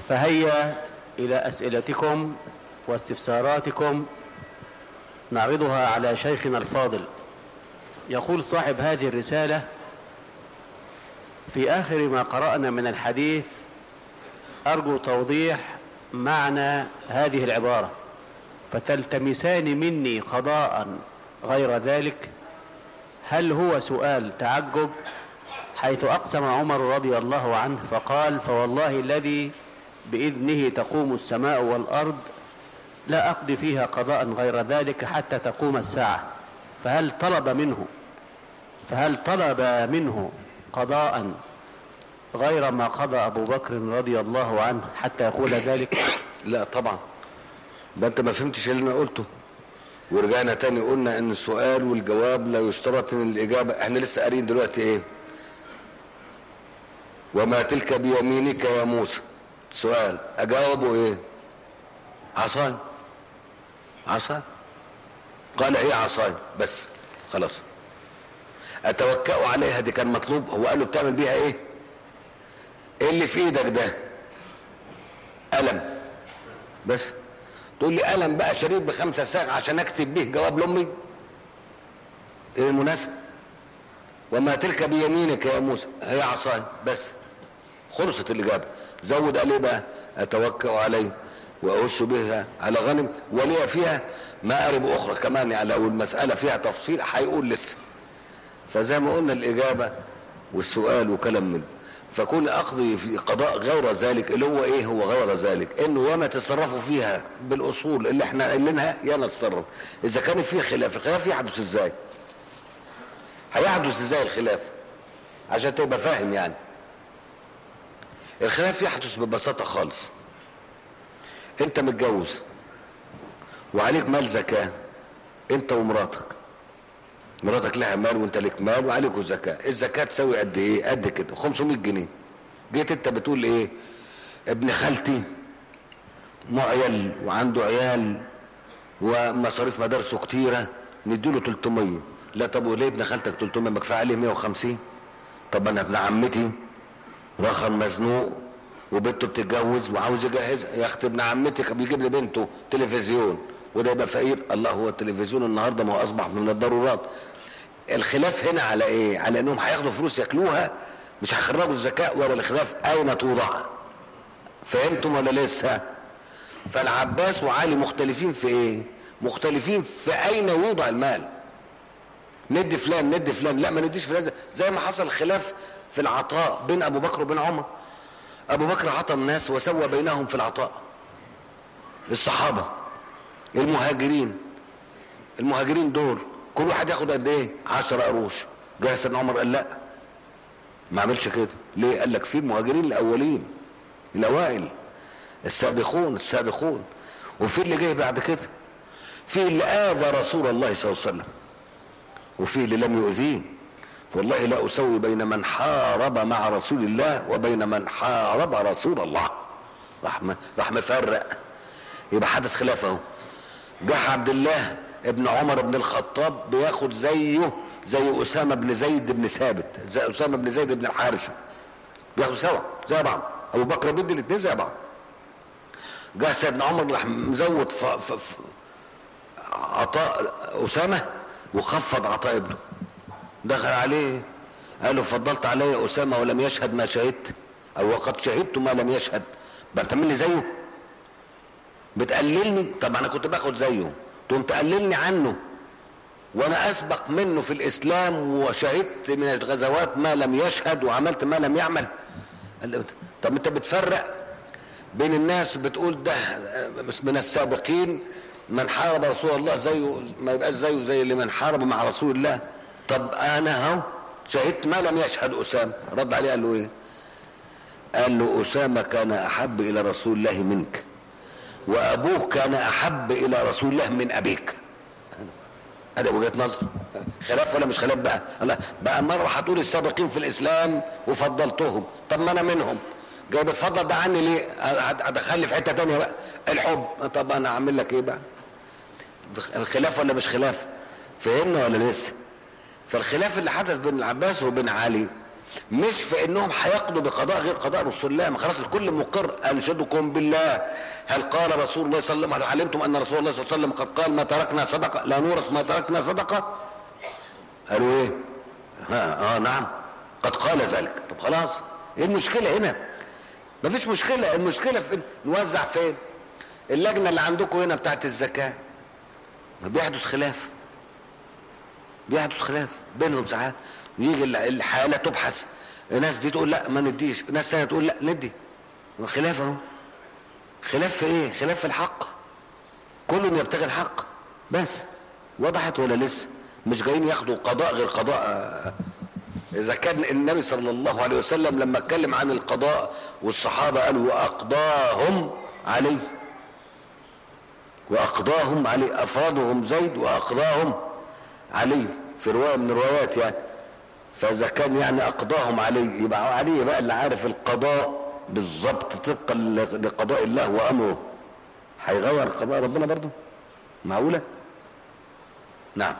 فهيا إلى أسئلتكم واستفساراتكم نعرضها على شيخنا الفاضل يقول صاحب هذه الرسالة في آخر ما قرأنا من الحديث أرجو توضيح معنى هذه العبارة فتلتمسان مني قضاء غير ذلك هل هو سؤال تعجب حيث أقسم عمر رضي الله عنه فقال فوالله الذي بإذنه تقوم السماء والأرض لا أقضي فيها قضاء غير ذلك حتى تقوم الساعة فهل طلب منه فهل طلب منه قضاء غير ما قضى أبو بكر رضي الله عنه حتى يقول ذلك لا طبعا ما انت ما فهمتش اللي انا قلته ورجعنا تاني قلنا ان السؤال والجواب لا يشترط ان الاجابه احنا لسه قارين دلوقتي ايه وما تلك بيمينك يا موسى سؤال اجاوبه ايه عصاي عصاي قال ايه عصاي بس خلاص اتوكأ عليها دي كان مطلوب هو قال له بتعمل بيها ايه ايه اللي في ايدك ده قلم بس تقول لي قلم بقى شريط بخمسة ساعة عشان اكتب به جواب لامي ايه المناسبة وما تلك بيمينك يا موسى هي عصاي بس خلصت الاجابة زود قال ايه بقى اتوكأ عليه واهش بها على غنم ولي فيها مآرب اخرى كمان يعني لو المسألة فيها تفصيل هيقول لسه فزي ما قلنا الاجابة والسؤال وكلام من فكون اقضي في قضاء غير ذلك اللي هو ايه هو غير ذلك انه ياما تصرفوا فيها بالاصول اللي احنا قايلينها يا نتصرف اذا كان في خلاف الخلاف يحدث ازاي هيحدث ازاي الخلاف عشان تبقى فاهم يعني الخلاف يحدث ببساطة خالص انت متجوز وعليك مال زكاة انت ومراتك مراتك لها مال وانت لك مال وعليكوا زكاة الزكاة تساوي قد ايه قد كده 500 جنيه جيت انت بتقول ايه ابن خالتي معيل وعنده عيال ومصاريف مدارسه كتيرة نديله 300 لا طب وليه ابن خالتك 300 ما كفايه عليه 150 طب انا ابن عمتي رخر مزنوق وبنته بتتجوز وعاوز يجهز يا اخت ابن عمتك بيجيب لي بنته تلفزيون وده يبقى فقير الله هو التلفزيون النهارده ما هو اصبح من الضرورات الخلاف هنا على ايه على انهم هياخدوا فلوس ياكلوها مش هيخرجوا الزكاه ولا الخلاف اين توضع فهمتم ولا لسه فالعباس وعلي مختلفين في ايه مختلفين في اين يوضع المال ندي فلان ندي فلان لا ما نديش فلان زي ما حصل خلاف في العطاء بين ابو بكر وبين عمر ابو بكر عطى الناس وسوى بينهم في العطاء الصحابه المهاجرين المهاجرين دول كل واحد ياخد قد ايه 10 قروش جه سيدنا عمر قال لا ما عملش كده ليه قال لك في المهاجرين الاولين الاوائل السابقون السابقون وفي اللي جاي بعد كده في اللي اذى رسول الله صلى الله عليه وسلم وفي اللي لم يؤذيه والله لا اسوي بين من حارب مع رسول الله وبين من حارب رسول الله راح راح مفرق يبقى حدث خلاف اهو جه عبد الله ابن عمر بن الخطاب بياخد زيه زي اسامه بن زيد بن ثابت زي اسامه بن زيد بن الحارثه بياخدوا سوا زي بعض ابو بكر بيدي الاثنين زي بعض جه سيدنا عمر راح مزود ف... ف... ف... عطاء اسامه وخفض عطاء ابنه دخل عليه قال له فضلت علي اسامه ولم يشهد ما شهدت او وقد شهدت ما لم يشهد بقى تعمل لي زيه بتقللني طب انا كنت باخد زيه تقوم تقللني عنه وانا اسبق منه في الاسلام وشهدت من الغزوات ما لم يشهد وعملت ما لم يعمل طب انت بتفرق بين الناس بتقول ده من السابقين من حارب رسول الله زيه ما يبقاش زيه زي اللي من حارب مع رسول الله طب انا اهو شهدت ما لم يشهد اسامه رد عليه قال له ايه قال له اسامه كان احب الى رسول الله منك وابوه كان احب الى رسول الله من ابيك هذا وجهه نظر خلاف ولا مش خلاف بقى الله بقى مره هتقول السابقين في الاسلام وفضلتهم طب ما انا منهم جاي بتفضل ده عني ليه هدخلني في حته تانية بقى الحب طب انا اعمل لك ايه بقى الخلاف ولا مش خلاف فهمنا ولا لسه فالخلاف اللي حدث بين العباس وبين علي مش في انهم هيقضوا بقضاء غير قضاء رسول الله ما خلاص الكل مقر انشدكم بالله هل قال رسول الله صلى الله عليه وسلم هل علمتم ان رسول الله صلى الله عليه وسلم قد قال ما تركنا صدقه لا نورث ما تركنا صدقه قالوا ايه ها اه نعم قد قال ذلك طب خلاص ايه المشكله هنا مفيش مشكله المشكله في نوزع فين اللجنه اللي عندكم هنا بتاعت الزكاه ما بيحدث خلاف بيحدث خلاف بينهم ساعات يجي الحاله تبحث الناس دي تقول لا ما نديش ناس ثانيه تقول لا ندي خلاف اهو خلاف في ايه خلاف في الحق كل يبتغي الحق بس وضحت ولا لسه مش جايين ياخدوا قضاء غير قضاء اذا كان النبي صلى الله عليه وسلم لما اتكلم عن القضاء والصحابه قالوا واقضاهم عليه واقضاهم عليه افرادهم زيد واقضاهم عليه في روايه من الروايات يعني فاذا كان يعني اقضاهم عليه يبقى عليه بقى اللي عارف القضاء بالظبط طبقا لقضاء الله وامره هيغير قضاء ربنا برضه معقوله نعم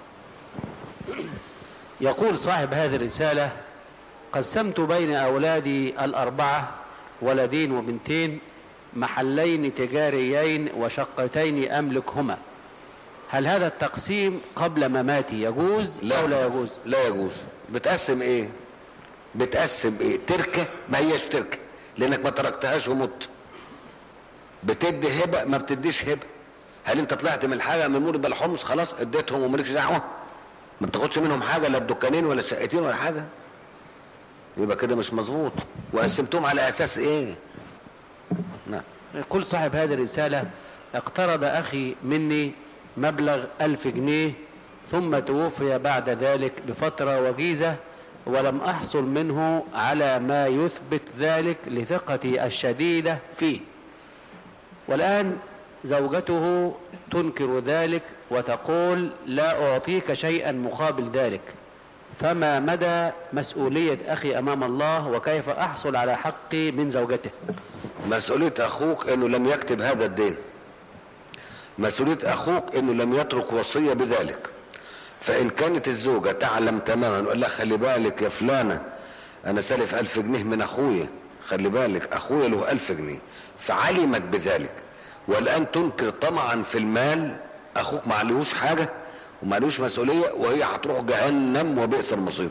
يقول صاحب هذه الرسالة قسمت بين أولادي الأربعة ولدين وبنتين محلين تجاريين وشقتين أملكهما هل هذا التقسيم قبل مماتي يجوز لا أو لا يجوز لا يجوز بتقسم ايه بتقسم ايه تركه ما هيش تركه لانك ما تركتهاش ومت بتدي هبه ما بتديش هبه هل انت طلعت من الحاجه من مورد الحمص خلاص اديتهم ومالكش دعوه ما بتاخدش منهم حاجه لا الدكانين ولا الشقتين ولا حاجه يبقى كده مش مظبوط وقسمتهم على اساس ايه نعم يقول صاحب هذه الرسالة اقترض أخي مني مبلغ ألف جنيه ثم توفي بعد ذلك بفترة وجيزة ولم أحصل منه على ما يثبت ذلك لثقتي الشديدة فيه والآن زوجته تنكر ذلك وتقول لا أعطيك شيئا مقابل ذلك فما مدى مسؤولية أخي أمام الله وكيف أحصل على حقي من زوجته مسؤوليه اخوك انه لم يكتب هذا الدين مسؤوليه اخوك انه لم يترك وصيه بذلك فان كانت الزوجه تعلم تماما وقال لها خلي بالك يا فلانه انا سالف ألف جنيه من اخويا خلي بالك اخويا له ألف جنيه فعلمت بذلك والان تنكر طمعا في المال اخوك ما عليهوش حاجه وما عليهوش مسؤوليه وهي هتروح جهنم وبئس المصير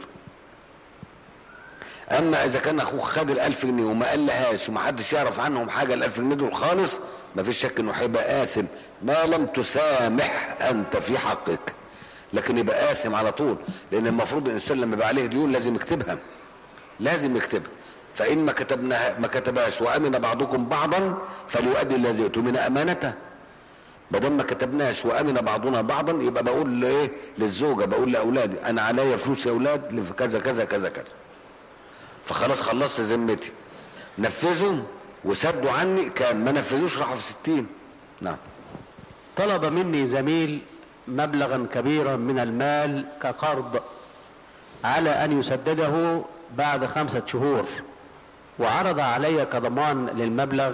اما اذا كان اخوك خد الالف جنيه وما قالهاش ومحدش يعرف عنهم حاجه الالف جنيه دول خالص مفيش شك انه هيبقى اثم ما لم تسامح انت في حقك لكن يبقى اثم على طول لان المفروض الانسان لما يبقى عليه ديون لازم يكتبها لازم يكتبها فان ما كتبناها ما كتبهاش وامن بعضكم بعضا فليؤدي الذي يؤتمن امانته ما دام ما كتبناش وامن بعضنا بعضا يبقى بقول لايه للزوجه بقول لاولادي انا عليا فلوس يا اولاد لكذا كذا كذا كذا فخلاص خلصت ذمتي نفذوا وسدوا عني كان ما نفذوش راحوا في ستين نعم طلب مني زميل مبلغا كبيرا من المال كقرض على أن يسدده بعد خمسة شهور وعرض علي كضمان للمبلغ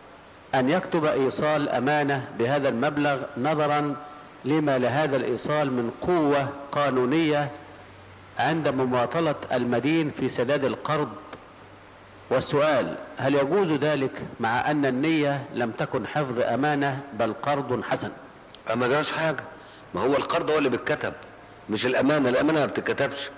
أن يكتب إيصال أمانة بهذا المبلغ نظرا لما لهذا الإيصال من قوة قانونية عند مماطلة المدين في سداد القرض والسؤال هل يجوز ذلك مع أن النية لم تكن حفظ أمانة بل قرض حسن اما جاش حاجه ما هو القرض هو اللي بيتكتب مش الامانه الامانه ما بتتكتبش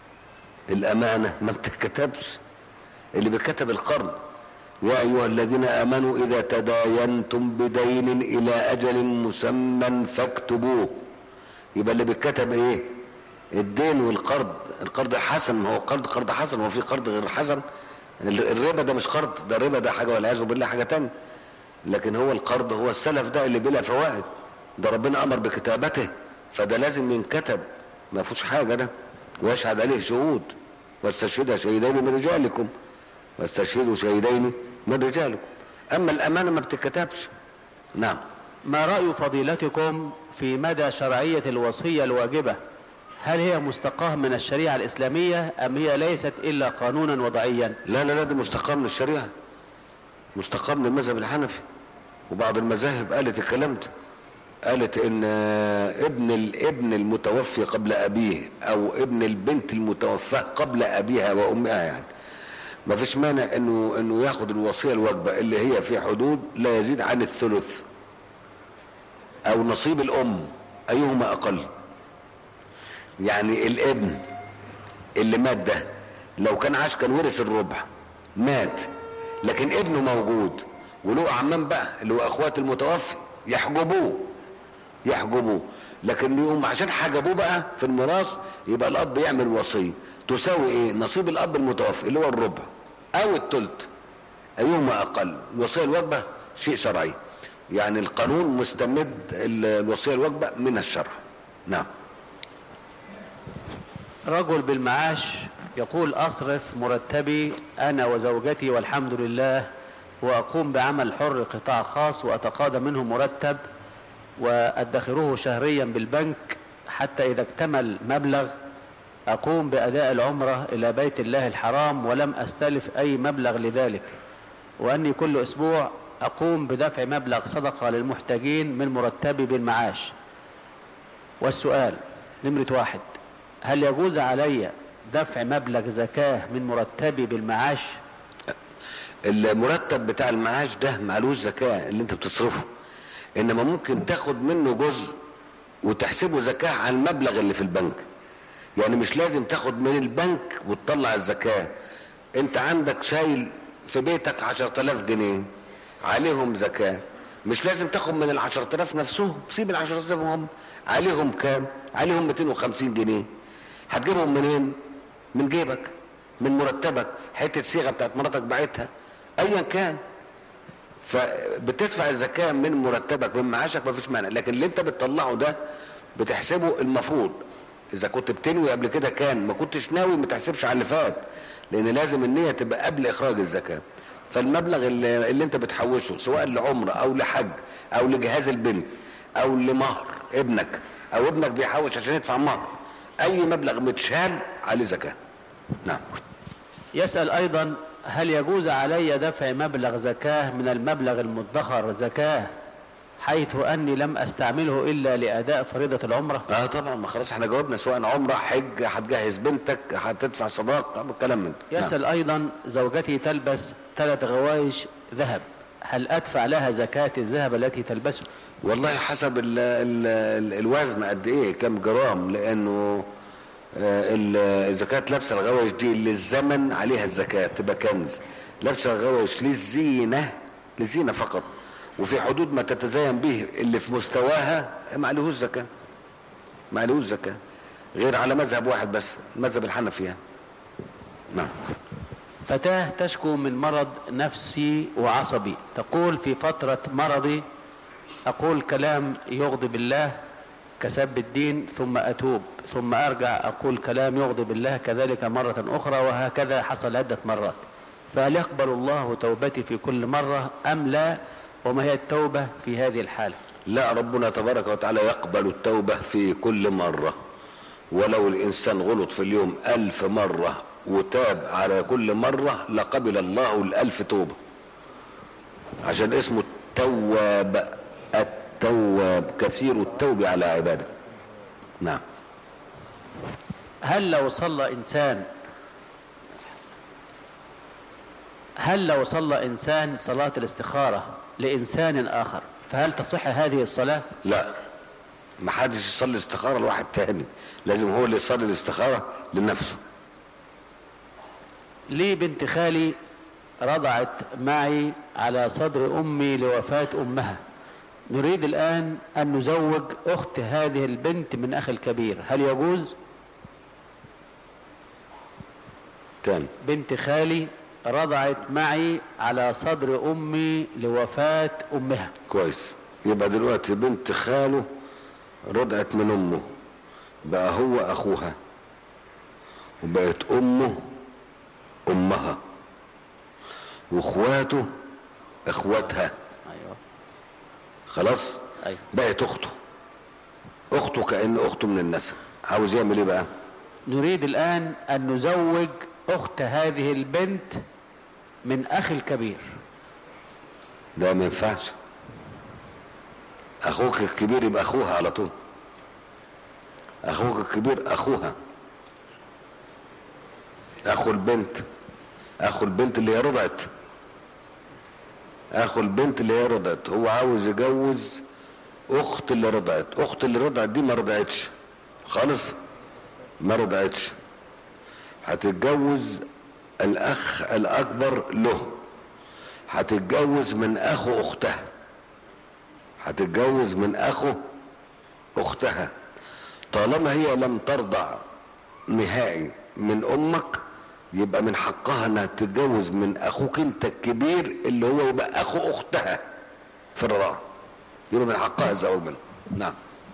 الامانه ما بتتكتبش اللي بيتكتب القرض يا ايها الذين امنوا اذا تداينتم بدين الى اجل مسمى فاكتبوه يبقى اللي بيتكتب ايه الدين والقرض القرض حسن ما هو قرض قرض حسن هو في قرض غير حسن الربا ده مش قرض ده الربا ده حاجه والعياذ بالله حاجه تانية لكن هو القرض هو السلف ده اللي بلا فوائد ده ربنا امر بكتابته فده لازم ينكتب ما فيهوش حاجه ده ويشهد عليه شهود واستشهد شهيدين من رجالكم واستشهدوا شهيدين من رجالكم اما الامانه ما بتتكتبش نعم ما رأي فضيلتكم في مدى شرعية الوصية الواجبة هل هي مستقاة من الشريعة الإسلامية أم هي ليست إلا قانونا وضعيا لا لا لا دي مستقاه من الشريعه مستقاه من المذهب الحنفي وبعض المذاهب قالت الكلام ده قالت ان ابن الابن المتوفي قبل ابيه او ابن البنت المتوفاه قبل ابيها وامها يعني ما فيش مانع انه انه ياخد الوصيه الواجبه اللي هي في حدود لا يزيد عن الثلث او نصيب الام ايهما اقل يعني الابن اللي مات ده لو كان عاش كان ورث الربع مات لكن ابنه موجود وله اعمام بقى اللي هو اخوات المتوفي يحجبوه يحجبوه لكن يقوم عشان حجبوه بقى في الميراث يبقى الاب يعمل وصيه تساوي ايه نصيب الاب المتوفي اللي هو الربع او الثلث ايهما اقل الوصيه الواجبه شيء شرعي يعني القانون مستمد الوصيه الواجبه من الشرع نعم رجل بالمعاش يقول أصرف مرتبي أنا وزوجتي والحمد لله وأقوم بعمل حر قطاع خاص وأتقاضى منه مرتب وأدخره شهريا بالبنك حتى إذا اكتمل مبلغ أقوم بأداء العمرة إلى بيت الله الحرام ولم أستلف أي مبلغ لذلك وأني كل أسبوع أقوم بدفع مبلغ صدقة للمحتاجين من مرتبي بالمعاش والسؤال نمرة واحد هل يجوز علي دفع مبلغ زكاة من مرتبي بالمعاش المرتب بتاع المعاش ده معلوش زكاة اللي انت بتصرفه انما ممكن تاخد منه جزء وتحسبه زكاة على المبلغ اللي في البنك يعني مش لازم تاخد من البنك وتطلع الزكاة انت عندك شايل في بيتك عشر تلاف جنيه عليهم زكاة مش لازم تاخد من العشر تلاف نفسهم سيب العشر تلاف هم عليهم كام عليهم 250 جنيه هتجيبهم منين من جيبك من مرتبك حته صيغه بتاعت مراتك باعتها ايا كان فبتدفع الزكاه من مرتبك من معاشك مفيش مانع لكن اللي انت بتطلعه ده بتحسبه المفروض اذا كنت بتنوي قبل كده كان ما كنتش ناوي ما تحسبش على اللي فات لان لازم النيه تبقى قبل اخراج الزكاه فالمبلغ اللي, اللي انت بتحوشه سواء لعمره او لحج او لجهاز البنت او لمهر ابنك او ابنك بيحوش عشان يدفع مهر اي مبلغ متشال عليه زكاه نعم يسأل أيضا هل يجوز علي دفع مبلغ زكاة من المبلغ المدخر زكاة حيث أني لم أستعمله إلا لأداء فريضة العمرة اه طبعا ما خلاص احنا جاوبنا سواء عمره حج هتجهز بنتك هتدفع صداق الكلام من ده يسأل نعم. أيضا زوجتي تلبس ثلاث غوايش ذهب هل أدفع لها زكاة الذهب التي تلبسه والله حسب ال ال ال الوزن قد ايه كم جرام لانه آه اذا كانت لابسه الغوايش دي للزمن عليها الزكاه تبقى كنز لابسه الغوايش للزينه للزينه فقط وفي حدود ما تتزين به اللي في مستواها ما عليهوش زكاه ما عليهوش زكاه غير على مذهب واحد بس مذهب الحنفي يعني نعم فتاة تشكو من مرض نفسي وعصبي تقول في فترة مرضي أقول كلام يغضب الله كسب الدين ثم أتوب ثم أرجع أقول كلام يغضب الله كذلك مرة أخرى وهكذا حصل عدة مرات فهل يقبل الله توبتي في كل مرة أم لا وما هي التوبة في هذه الحالة لا ربنا تبارك وتعالى يقبل التوبة في كل مرة ولو الإنسان غلط في اليوم ألف مرة وتاب على كل مرة لقبل الله الألف توبة عشان اسمه التواب التواب كثير التوب على عباده نعم هل لو صلى إنسان هل لو صلى إنسان صلاة الاستخارة لإنسان آخر فهل تصح هذه الصلاة لا ما حدش يصلي استخارة لواحد تاني لازم هو اللي يصلي الاستخارة لنفسه لي بنت خالي رضعت معي على صدر أمي لوفاة أمها نريد الآن أن نزوج أخت هذه البنت من أخي الكبير هل يجوز تاني بنت خالي رضعت معي على صدر أمي لوفاة أمها كويس يبقى دلوقتي بنت خاله رضعت من أمه بقى هو أخوها وبقت أمه أمها واخواته اخواتها أيوة. خلاص أيوة. بقت اخته اخته كأن اخته من النسب عاوز يعمل ايه بقى نريد الآن أن نزوج أخت هذه البنت من أخي الكبير ده ما ينفعش اخوك الكبير يبقى اخوها على طول اخوك الكبير اخوها اخو البنت اخو البنت اللي هي رضعت اخو البنت اللي هي رضعت هو عاوز يجوز اخت اللي رضعت اخت اللي رضعت دي ما رضعتش خالص ما رضعتش هتتجوز الاخ الاكبر له هتتجوز من اخو اختها هتتجوز من اخو اختها طالما هي لم ترضع نهائي من امك يبقى من حقها انها تتجوز من اخوك انت الكبير اللي هو يبقى اخو اختها في الرضاعه يبقى من حقها الزواج منه نعم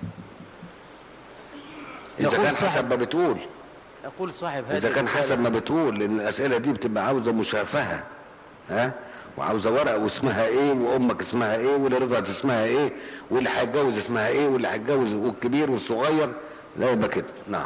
اذا يقول كان صاحب- حسب ما بتقول يقول صاحب هذه اذا كان الرسالة- حسب ما بتقول لان الاسئله دي بتبقى عاوزه مشافهه ها وعاوزه ورقه واسمها ايه وامك اسمها ايه واللي رضعت اسمها ايه واللي هيتجوز اسمها ايه واللي هيتجوز والكبير والصغير لا يبقى كده نعم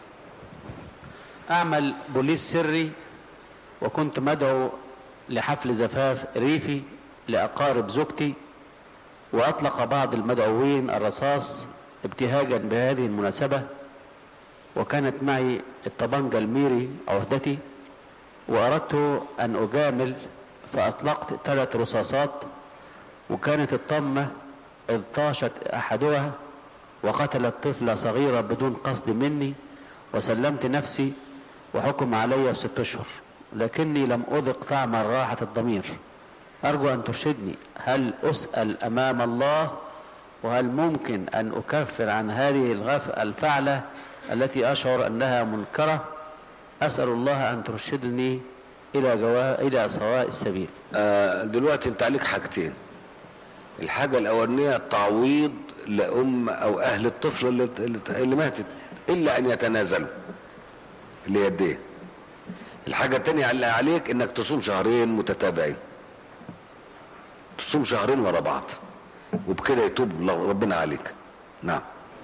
أعمل بوليس سري وكنت مدعو لحفل زفاف ريفي لأقارب زوجتي وأطلق بعض المدعوين الرصاص ابتهاجا بهذه المناسبة وكانت معي الطبنجة الميري عهدتي وأردت أن أجامل فأطلقت ثلاث رصاصات وكانت الطمة إذ طاشت أحدها وقتلت طفلة صغيرة بدون قصد مني وسلمت نفسي وحكم علي بست أشهر لكني لم أذق طعم راحة الضمير أرجو أن ترشدني هل أسأل أمام الله وهل ممكن أن أكفر عن هذه الغف الفعلة التي أشعر أنها منكرة أسأل الله أن ترشدني إلى جوا... إلى سواء السبيل آه دلوقتي انت عليك حاجتين الحاجة الأولانية تعويض لأم أو أهل الطفل اللي, اللي- اللي ماتت إلا أن يتنازلوا اللي هي الدية الحاجة التانية اللي عليك إنك تصوم شهرين متتابعين تصوم شهرين ورا بعض وبكده يتوب ربنا عليك نعم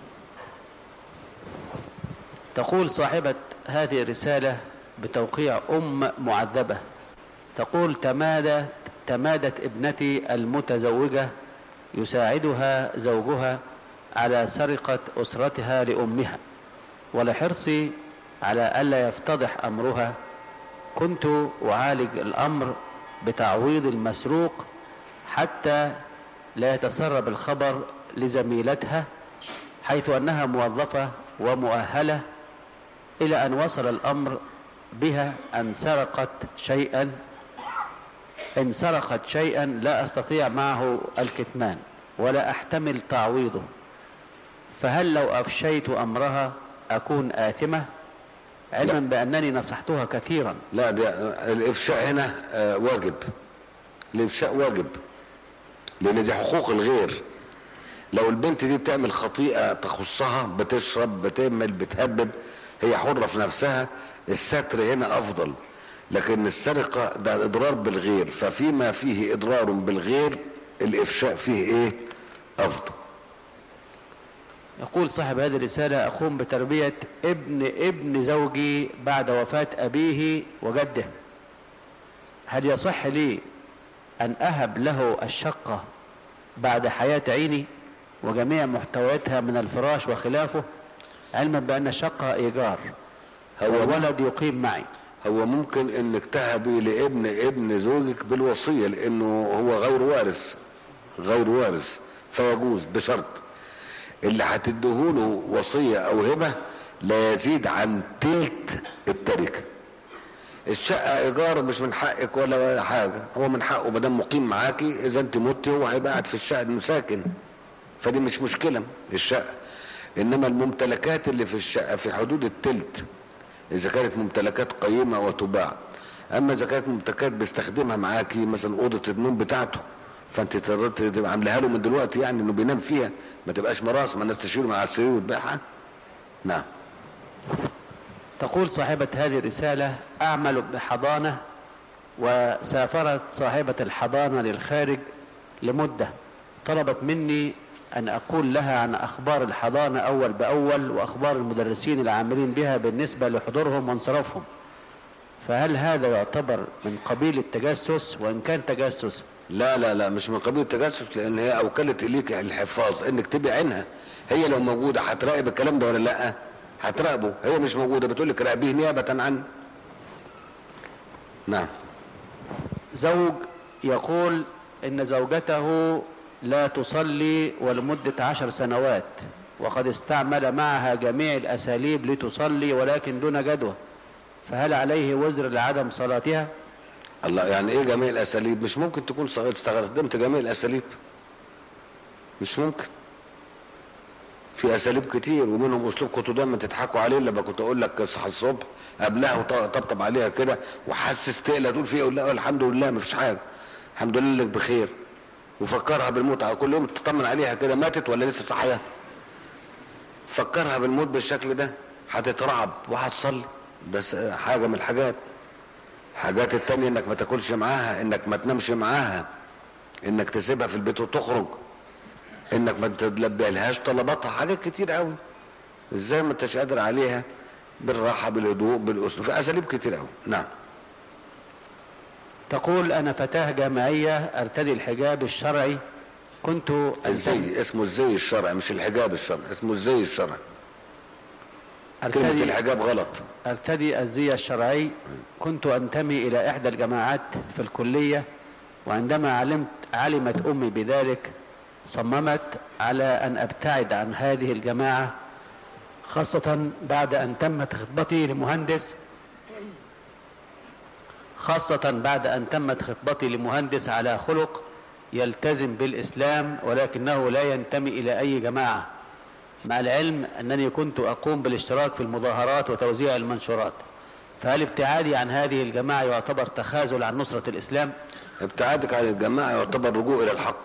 تقول صاحبة هذه الرسالة بتوقيع أم معذبة تقول تمادت تمادت ابنتي المتزوجة يساعدها زوجها على سرقة أسرتها لأمها ولحرصي على ألا يفتضح أمرها كنت أعالج الأمر بتعويض المسروق حتى لا يتسرب الخبر لزميلتها حيث أنها موظفة ومؤهلة إلى أن وصل الأمر بها أن سرقت شيئا إن سرقت شيئا لا أستطيع معه الكتمان ولا أحتمل تعويضه فهل لو أفشيت أمرها أكون آثمة علما بأنني نصحتها كثيرا لا ده الإفشاء هنا آه، واجب الإفشاء واجب لأن دي حقوق الغير لو البنت دي بتعمل خطيئة تخصها بتشرب بتعمل بتهبب هي حرة في نفسها الستر هنا أفضل لكن السرقة ده إضرار بالغير ففيما فيه إضرار بالغير الإفشاء فيه إيه أفضل يقول صاحب هذه الرسالة أقوم بتربية ابن ابن زوجي بعد وفاة أبيه وجده هل يصح لي أن أهب له الشقة بعد حياة عيني وجميع محتوياتها من الفراش وخلافه علما بأن الشقة إيجار هو والولد يقيم معي هو ممكن انك تهبي لابن ابن زوجك بالوصية لانه هو غير وارث غير وارث فيجوز بشرط اللي هتديهوله وصية او هبة لا يزيد عن تلت التركة الشقة ايجار مش من حقك ولا ولا حاجة هو من حقه مادام مقيم معاكي اذا انت متي هو هيبقى قاعد في الشقة انه ساكن فدي مش مشكلة الشقة انما الممتلكات اللي في الشقة في حدود التلت اذا كانت ممتلكات قيمة وتباع اما اذا كانت ممتلكات بيستخدمها معاكي مثلا اوضة النوم بتاعته فانت تقدر تبقى عاملاها له من دلوقتي يعني انه بينام فيها ما تبقاش ميراث ما الناس تشيله من على السرير وتبيعها نعم تقول صاحبة هذه الرسالة أعمل بحضانة وسافرت صاحبة الحضانة للخارج لمدة طلبت مني أن أقول لها عن أخبار الحضانة أول بأول وأخبار المدرسين العاملين بها بالنسبة لحضورهم وانصرافهم فهل هذا يعتبر من قبيل التجسس وإن كان تجسس لا لا لا مش من قبيل التجسس لان هي اوكلت اليك الحفاظ انك تبقي عينها هي لو موجوده هتراقب الكلام ده ولا لا هتراقبه هي مش موجوده بتقول لك راقبيه نيابه عني نعم زوج يقول ان زوجته لا تصلي ولمدة عشر سنوات وقد استعمل معها جميع الاساليب لتصلي ولكن دون جدوى فهل عليه وزر لعدم صلاتها الله يعني ايه جميع الاساليب مش ممكن تكون استخدمت جميع الاساليب مش ممكن في اساليب كتير ومنهم اسلوب كنتوا دايما تضحكوا عليه لما كنت اقول لك اصحى الصبح قبلها وطبطب عليها كده وحسس تقلق تقول فيها اقول لها الحمد لله مفيش حاجه الحمد لله لك بخير وفكرها بالموت كل يوم تطمن عليها كده ماتت ولا لسه صحيه فكرها بالموت بالشكل ده هتترعب وهتصلي ده حاجه من الحاجات الحاجات التانية انك ما تاكلش معاها انك ما تنامش معاها انك تسيبها في البيت وتخرج انك ما تلبيلهاش طلباتها حاجات كتير قوي ازاي ما انتش قادر عليها بالراحه بالهدوء بالاسلوب في اساليب كتير قوي نعم تقول انا فتاه جامعيه ارتدي الحجاب الشرعي كنت الزي اسمه الزي الشرعي مش الحجاب الشرعي اسمه الزي الشرعي كلمة ارتدي الحجاب غلط ارتدي الزي الشرعي كنت انتمي الى احدى الجماعات في الكليه وعندما علمت علمت امي بذلك صممت على ان ابتعد عن هذه الجماعه خاصه بعد ان تمت خطبتي لمهندس خاصه بعد ان تمت خطبتي لمهندس على خلق يلتزم بالاسلام ولكنه لا ينتمي الى اي جماعه مع العلم انني كنت اقوم بالاشتراك في المظاهرات وتوزيع المنشورات فهل ابتعادي عن هذه الجماعه يعتبر تخاذل عن نصره الاسلام ابتعادك عن الجماعة يعتبر رجوع إلى الحق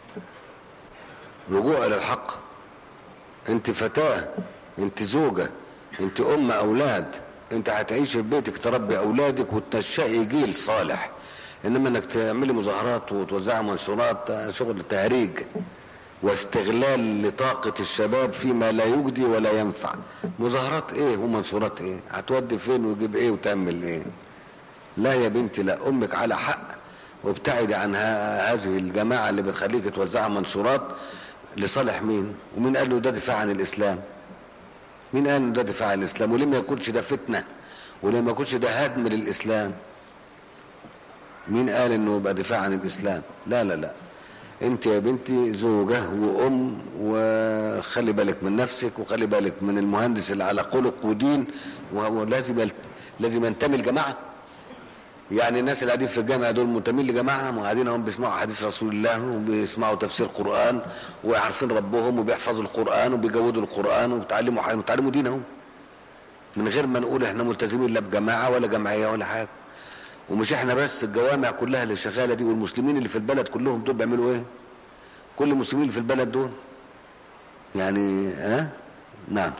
رجوع إلى الحق أنت فتاة أنت زوجة أنت أم أولاد أنت هتعيش في بيتك تربي أولادك وتنشئي جيل صالح إنما إنك تعملي مظاهرات وتوزعي منشورات ده شغل تهريج واستغلال لطاقة الشباب فيما لا يجدي ولا ينفع مظاهرات ايه ومنشورات ايه هتودي فين وتجيب ايه وتعمل ايه لا يا بنتي لا امك على حق وابتعدي عن ه- هذه الجماعة اللي بتخليك توزع منشورات لصالح مين ومين قال له ده دفاع عن الاسلام مين قال انه ده دفاع عن الاسلام وليه ما يكونش ده فتنة وليه ما يكونش ده هدم للاسلام مين قال انه يبقى دفاع عن الاسلام لا لا لا انت يا بنتي زوجة وام وخلي بالك من نفسك وخلي بالك من المهندس اللي على خلق ودين وهو لازم يلت... لازم ينتمي لجماعه يعني الناس اللي قاعدين في الجامع دول منتمين لجماعه ما قاعدين هم بيسمعوا حديث رسول الله وبيسمعوا تفسير قران وعارفين ربهم وبيحفظوا القران وبيجودوا القران وبيتعلموا حاجه وبيتعلموا دينهم من غير ما نقول احنا ملتزمين لا بجماعه ولا جمعيه ولا حاجه ومش احنا بس الجوامع كلها اللي شغاله دي والمسلمين اللي في البلد كلهم دول بيعملوا ايه كل المسلمين اللي في البلد دول يعني ها أه؟ نعم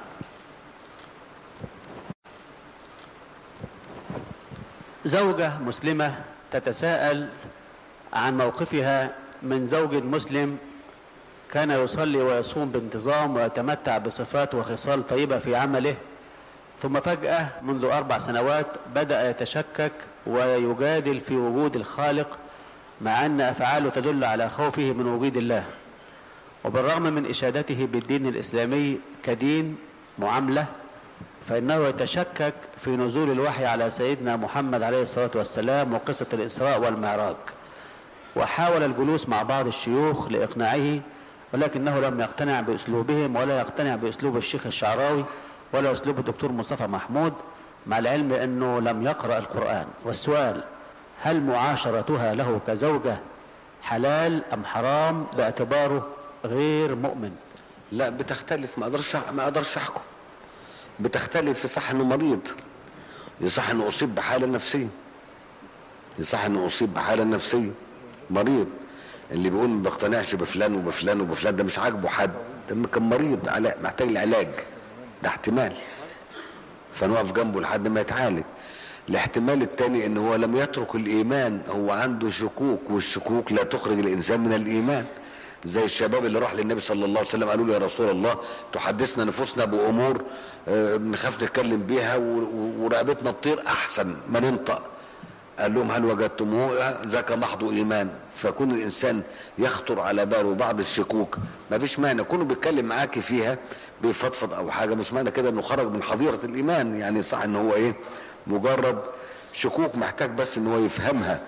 زوجة مسلمة تتساءل عن موقفها من زوج مسلم كان يصلي ويصوم بانتظام ويتمتع بصفات وخصال طيبة في عمله ثم فجأة منذ أربع سنوات بدأ يتشكك ويجادل في وجود الخالق مع أن أفعاله تدل على خوفه من وجود الله وبالرغم من إشادته بالدين الإسلامي كدين معاملة فإنه يتشكك في نزول الوحي على سيدنا محمد عليه الصلاة والسلام وقصة الإسراء والمعراج وحاول الجلوس مع بعض الشيوخ لإقناعه ولكنه لم يقتنع بأسلوبهم ولا يقتنع بأسلوب الشيخ الشعراوي ولا أسلوب الدكتور مصطفى محمود مع العلم أنه لم يقرأ القرآن والسؤال هل معاشرتها له كزوجة حلال أم حرام باعتباره غير مؤمن لا بتختلف ما اقدرش ما اقدرش احكم بتختلف في صح انه مريض يصح انه اصيب بحاله نفسيه يصح انه اصيب بحاله نفسيه مريض اللي بيقول ما بقتنعش بفلان وبفلان وبفلان ده مش عاجبه حد ده كان مريض علا- محتاج لعلاج ده احتمال فنقف جنبه لحد ما يتعالج الاحتمال الثاني ان هو لم يترك الايمان هو عنده شكوك والشكوك لا تخرج الانسان من الايمان زي الشباب اللي راح للنبي صلى الله عليه وسلم قالوا له يا رسول الله تحدثنا نفوسنا بامور آه، بنخاف نتكلم بيها و- و- ورقبتنا تطير احسن ما ننطق قال لهم هل وجدتموه ذاك محض ايمان فكون الانسان يخطر على باله بعض الشكوك ما فيش مانع كونه بيتكلم معاكي فيها بيفضفض او حاجه مش معنى كده انه خرج من حظيره الايمان يعني صح ان هو ايه مجرد شكوك محتاج بس ان هو يفهمها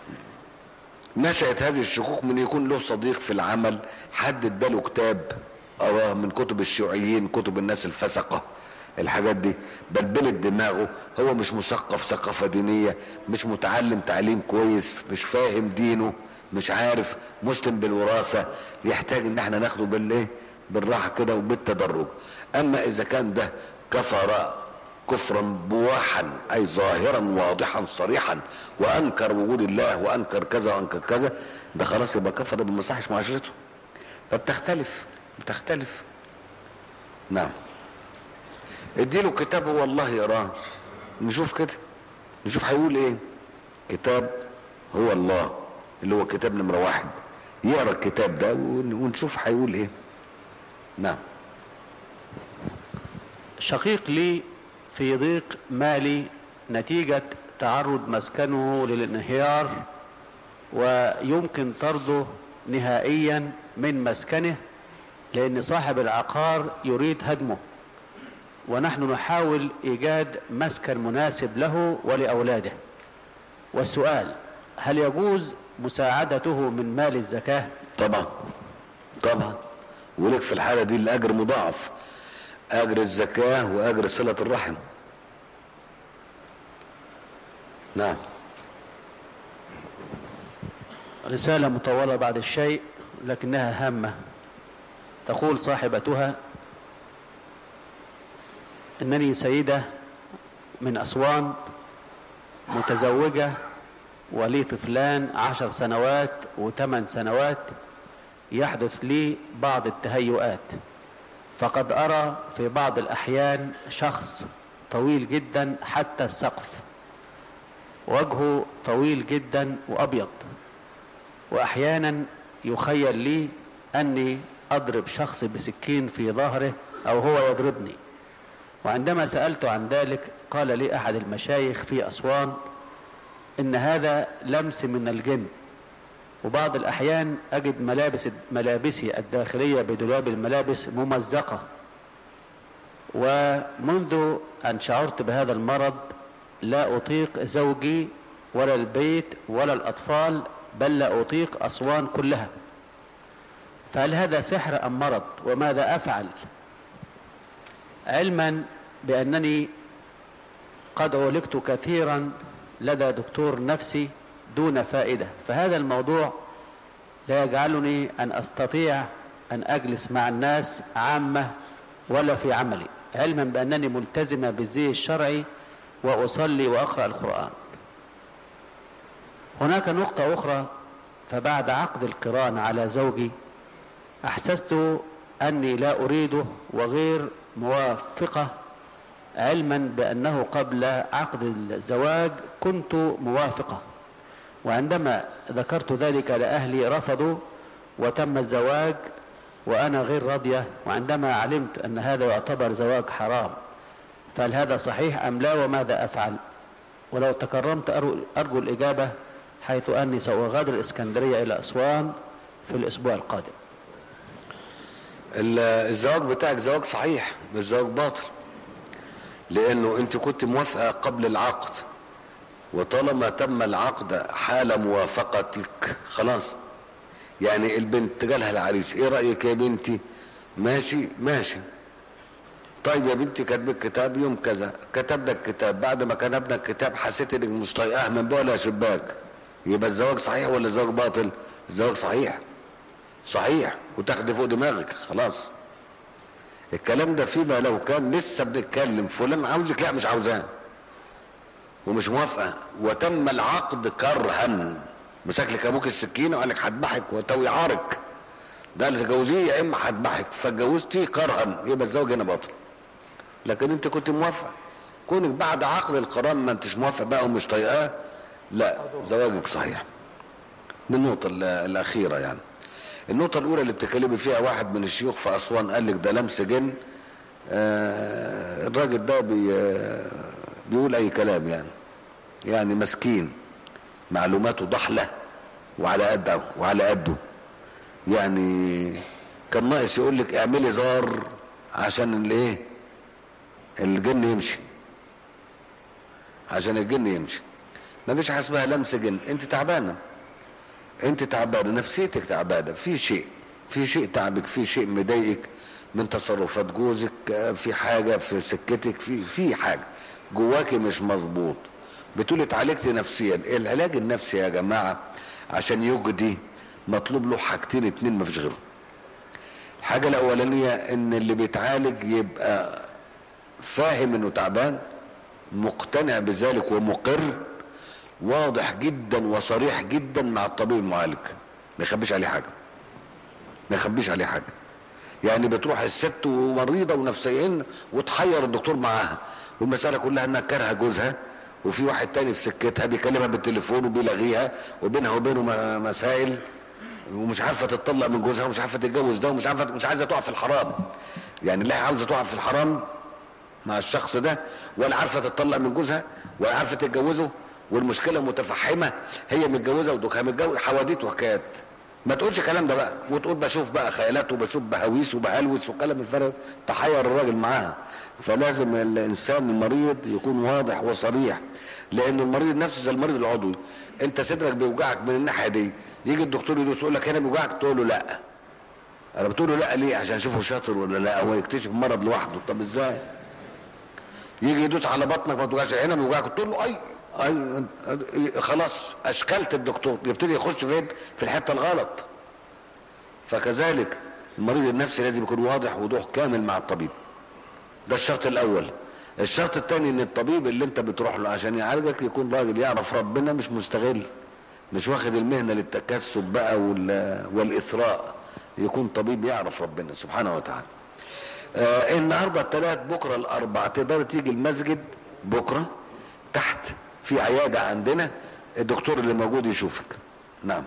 نشأت هذه الشكوك من يكون له صديق في العمل حد اداله كتاب قراه من كتب الشيوعيين كتب الناس الفسقه الحاجات دي بلبلت دماغه هو مش مثقف ثقافه دينيه مش متعلم تعليم كويس مش فاهم دينه مش عارف مسلم بالوراثه يحتاج ان احنا ناخده بالايه بالراحه كده وبالتدرج اما اذا كان ده كفر كفرا بواحا اي ظاهرا واضحا صريحا وانكر وجود الله وانكر كذا وانكر كذا ده خلاص يبقى كفر بمصاحش معاشرته فبتختلف بتختلف نعم اديله كتاب هو الله يقراه نشوف كده نشوف هيقول ايه كتاب هو الله اللي هو كتاب نمرة واحد يقرا الكتاب ده ونشوف هيقول ايه نعم شقيق لي في ضيق مالي نتيجة تعرض مسكنه للانهيار ويمكن طرده نهائيا من مسكنه لأن صاحب العقار يريد هدمه ونحن نحاول إيجاد مسكن مناسب له ولأولاده والسؤال هل يجوز مساعدته من مال الزكاة طبعا طبعا ولك في الحالة دي الأجر مضاعف أجر الزكاة وأجر صلة الرحم نعم رسالة مطولة بعد الشيء لكنها هامة تقول صاحبتها إنني سيدة من أسوان متزوجة ولي طفلان عشر سنوات وثمان سنوات يحدث لي بعض التهيؤات فقد أرى في بعض الأحيان شخص طويل جدا حتى السقف وجهه طويل جدا وأبيض وأحيانا يخيل لي أني أضرب شخص بسكين في ظهره أو هو يضربني وعندما سألت عن ذلك قال لي أحد المشايخ في أسوان إن هذا لمس من الجن وبعض الأحيان أجد ملابس ملابسي الداخلية بدولاب الملابس ممزقة ومنذ أن شعرت بهذا المرض لا أطيق زوجي ولا البيت ولا الأطفال بل لا أطيق أسوان كلها فهل هذا سحر أم مرض وماذا أفعل علما بأنني قد عولجت كثيرا لدى دكتور نفسي دون فائدة فهذا الموضوع لا يجعلني أن أستطيع أن أجلس مع الناس عامة ولا في عملي علما بأنني ملتزمة بالزي الشرعي وأصلي وأقرأ القرآن هناك نقطة أخرى فبعد عقد القران على زوجي أحسست أني لا أريده وغير موافقة علما بأنه قبل عقد الزواج كنت موافقة وعندما ذكرت ذلك لأهلي رفضوا وتم الزواج وأنا غير راضية وعندما علمت أن هذا يعتبر زواج حرام فهل هذا صحيح أم لا وماذا أفعل ولو تكرمت أرجو الإجابة حيث أني سأغادر الإسكندرية إلى أسوان في الأسبوع القادم الزواج بتاعك زواج صحيح مش زواج باطل لانه انت كنت موافقه قبل العقد وطالما تم العقد حال موافقتك خلاص يعني البنت جالها العريس ايه رايك يا بنتي ماشي ماشي طيب يا بنتي كاتب الكتاب يوم كذا كتبنا الكتاب بعد ما كتبنا الكتاب حسيت انك مش طايقاه من بقى شباك يبقى الزواج صحيح ولا الزواج باطل الزواج صحيح صحيح وتاخدي فوق دماغك خلاص الكلام ده فيما لو كان لسه بنتكلم فلان عاوزك لا مش عاوزاه ومش موافقه وتم العقد كرها مسك ابوك السكينه وقال لك هذبحك وتوي عارك ده اللي تجوزيه يا اما هذبحك فاتجوزتيه كرها يبقى الزواج هنا باطل لكن انت كنت موافقه كونك بعد عقد القرار ما انتش موافق بقى ومش طايقاه لا زواجك صحيح دي النقطة الأخيرة يعني النقطة الأولى اللي بتكلمي فيها واحد من الشيوخ في أسوان قال لك ده لمس جن آه الراجل ده بي بيقول أي كلام يعني يعني مسكين معلوماته ضحلة وعلى قده وعلى قده يعني كان ناقص يقول لك اعملي زار عشان الايه الجن يمشي عشان الجن يمشي ما فيش حاجه اسمها لمس جن انت تعبانه انت تعبانه نفسيتك تعبانه في شيء في شيء تعبك في شيء مضايقك من تصرفات جوزك في حاجه في سكتك في في حاجه جواكي مش مظبوط بتقولي اتعالجت نفسيا العلاج النفسي يا جماعه عشان يجدي مطلوب له حاجتين اتنين ما فيش غيرهم الحاجه الاولانيه ان اللي بيتعالج يبقى فاهم انه تعبان مقتنع بذلك ومقر واضح جدا وصريح جدا مع الطبيب المعالج ما يخبيش عليه حاجه ما يخبيش عليه حاجه يعني بتروح الست ومريضه ونفسيا وتحير الدكتور معاها والمساله كلها انها كارهه جوزها وفي واحد تاني في سكتها بيكلمها بالتليفون وبيلغيها وبينها وبينه مسائل ومش عارفه تطلق من جوزها ومش عارفه تتجوز ده ومش عارفه مش عايزه تقع في الحرام يعني لا عاوزه تقع في الحرام مع الشخص ده ولا عارفه تطلق من جوزها ولا عارفه تتجوزه والمشكله متفحمه هي متجوزه ودوكها متجوز حواديت وحكايات ما تقولش الكلام ده بقى وتقول بشوف بقى خيالات وبشوف بهاويس وبهلوس وكلام الفرق تحير الراجل معاها فلازم الانسان المريض يكون واضح وصريح لان المريض النفسي زي المريض العضوي انت صدرك بيوجعك من الناحيه دي يجي الدكتور يدوس يقول لك هنا بيوجعك تقول له لا انا بتقول له لا ليه عشان اشوفه شاطر ولا لا هو يكتشف المرض لوحده طب ازاي يجي يدوس على بطنك ما توجعش هنا بيوجعك تقول له اي اي خلاص اشكلت الدكتور يبتدي يخش فين في الحته الغلط فكذلك المريض النفسي لازم يكون واضح وضوح كامل مع الطبيب ده الشرط الاول الشرط الثاني ان الطبيب اللي انت بتروح له عشان يعالجك يكون راجل يعرف ربنا مش مستغل مش واخد المهنه للتكسب بقى والاثراء يكون طبيب يعرف ربنا سبحانه وتعالى آه النهارده الثلاث بكره الاربع تقدر تيجي المسجد بكره تحت في عياده عندنا الدكتور اللي موجود يشوفك نعم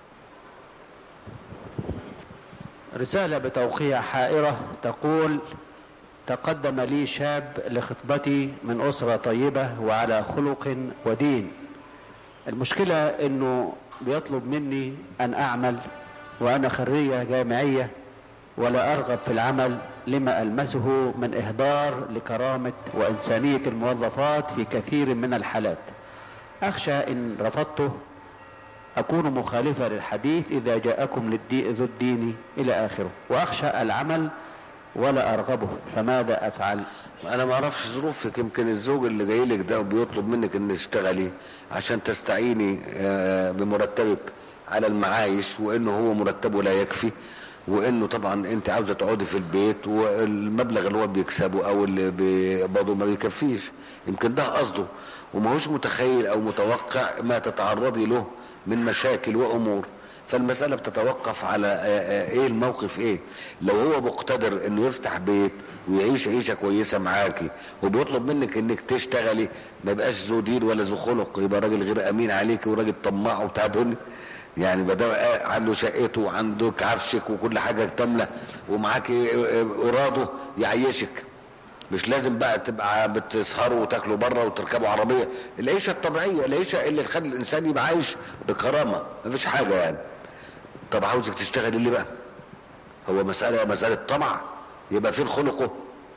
رسالة بتوقيع حائرة تقول تقدم لي شاب لخطبتي من أسرة طيبة وعلى خلق ودين المشكلة أنه بيطلب مني أن أعمل وأنا خرية جامعية ولا أرغب في العمل لما ألمسه من إهدار لكرامة وإنسانية الموظفات في كثير من الحالات أخشى إن رفضته أكون مخالفة للحديث إذا جاءكم للدين ذو الدين إلى آخره وأخشى العمل ولا أرغبه فماذا أفعل انا ما اعرفش ظروفك يمكن الزوج اللي جاي لك ده وبيطلب منك ان تشتغلي عشان تستعيني آه، بمرتبك على المعايش وانه هو مرتبه لا يكفي وانه طبعا انت عاوزه تقعدي في البيت والمبلغ اللي هو بيكسبه او اللي بيقبضه ما بيكفيش يمكن ده قصده وما هوش متخيل او متوقع ما تتعرضي له من مشاكل وامور فالمسألة بتتوقف على آه، آه، ايه الموقف ايه لو هو مقتدر انه يفتح بيت ويعيش عيشة كويسة معاكي وبيطلب منك انك تشتغلي ما يبقاش ذو دين ولا ذو خلق يبقى راجل غير امين عليكي وراجل طماع وبتاع دنيا يعني بدأ عنده شقته وعندك عفشك وكل حاجة كاملة ومعاكي إراده يعيشك مش لازم بقى تبقى بتسهروا وتاكلوا بره وتركبوا عربيه العيشه الطبيعيه العيشه اللي تخلي الانسان يبقى عايش بكرامه مفيش حاجه يعني طب عاوزك تشتغل اللي بقى هو مساله مساله طمع يبقى فين خلقه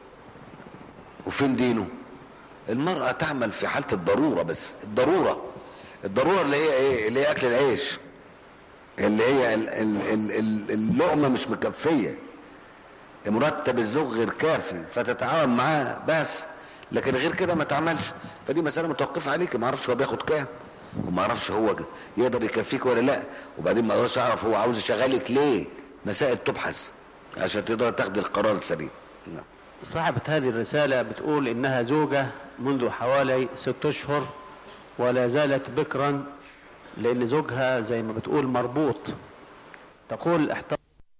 وفين دينه المرأة تعمل في حالة الضرورة بس الضرورة الضرورة اللي هي ايه اللي هي اكل العيش اللي هي اللقمة مش مكفية مرتب الزوج غير كافي فتتعاون معاه بس لكن غير كده ما تعملش فدي مسألة متوقفة عليك ما اعرفش هو بياخد كام وما اعرفش هو يقدر يكفيك ولا لا وبعدين ما اقدرش اعرف هو عاوز يشغلك ليه مسائل تبحث عشان تقدر تاخد القرار السليم نعم. صاحبة هذه الرسالة بتقول انها زوجة منذ حوالي ست اشهر ولا زالت بكرا لان زوجها زي ما بتقول مربوط تقول احتار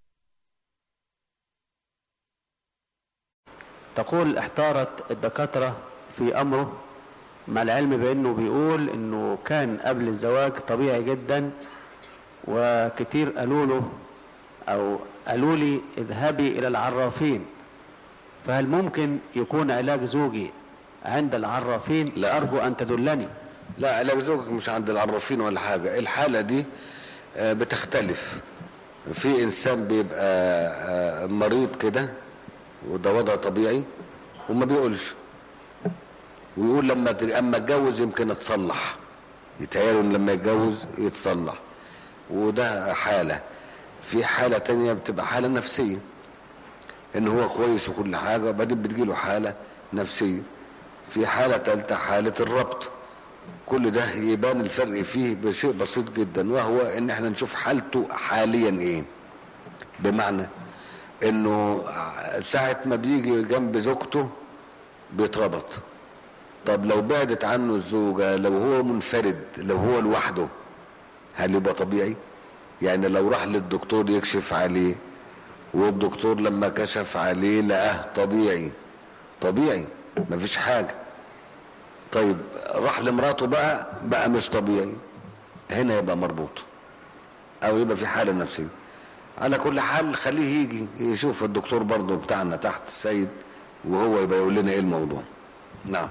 تقول احتارت الدكاترة في امره مع العلم بانه بيقول انه كان قبل الزواج طبيعي جدا وكتير قالوا له او قالوا لي اذهبي الى العرافين فهل ممكن يكون علاج زوجي عند العرافين لا ارجو ان تدلني لا علاج زوجك مش عند العرافين ولا حاجة الحالة دي آه، بتختلف في انسان بيبقى آه، مريض كده وده وضع طبيعي وما بيقولش ويقول لما ت- اما اتجوز يمكن اتصلح يتهيأله إن لما يتجوز يتصلح وده حالة في حالة تانية بتبقى حالة نفسية ان هو كويس وكل حاجة وبعدين بتجيله حالة نفسية في حالة تالتة حالة الربط كل ده يبان الفرق فيه بشيء بسيط جدا وهو ان احنا نشوف حالته حاليا ايه بمعنى انه ساعة ما بيجي جنب زوجته بيتربط طب لو بعدت عنه الزوجة لو هو منفرد لو هو لوحده هل يبقى طبيعي يعني لو راح للدكتور يكشف عليه والدكتور لما كشف عليه لقاه طبيعي طبيعي مفيش حاجة طيب راح لمراته بقى بقى مش طبيعي هنا يبقى مربوط او يبقى في حالة نفسية على كل حال خليه يجي يشوف الدكتور برضه بتاعنا تحت السيد وهو يبقى يقول لنا ايه الموضوع نعم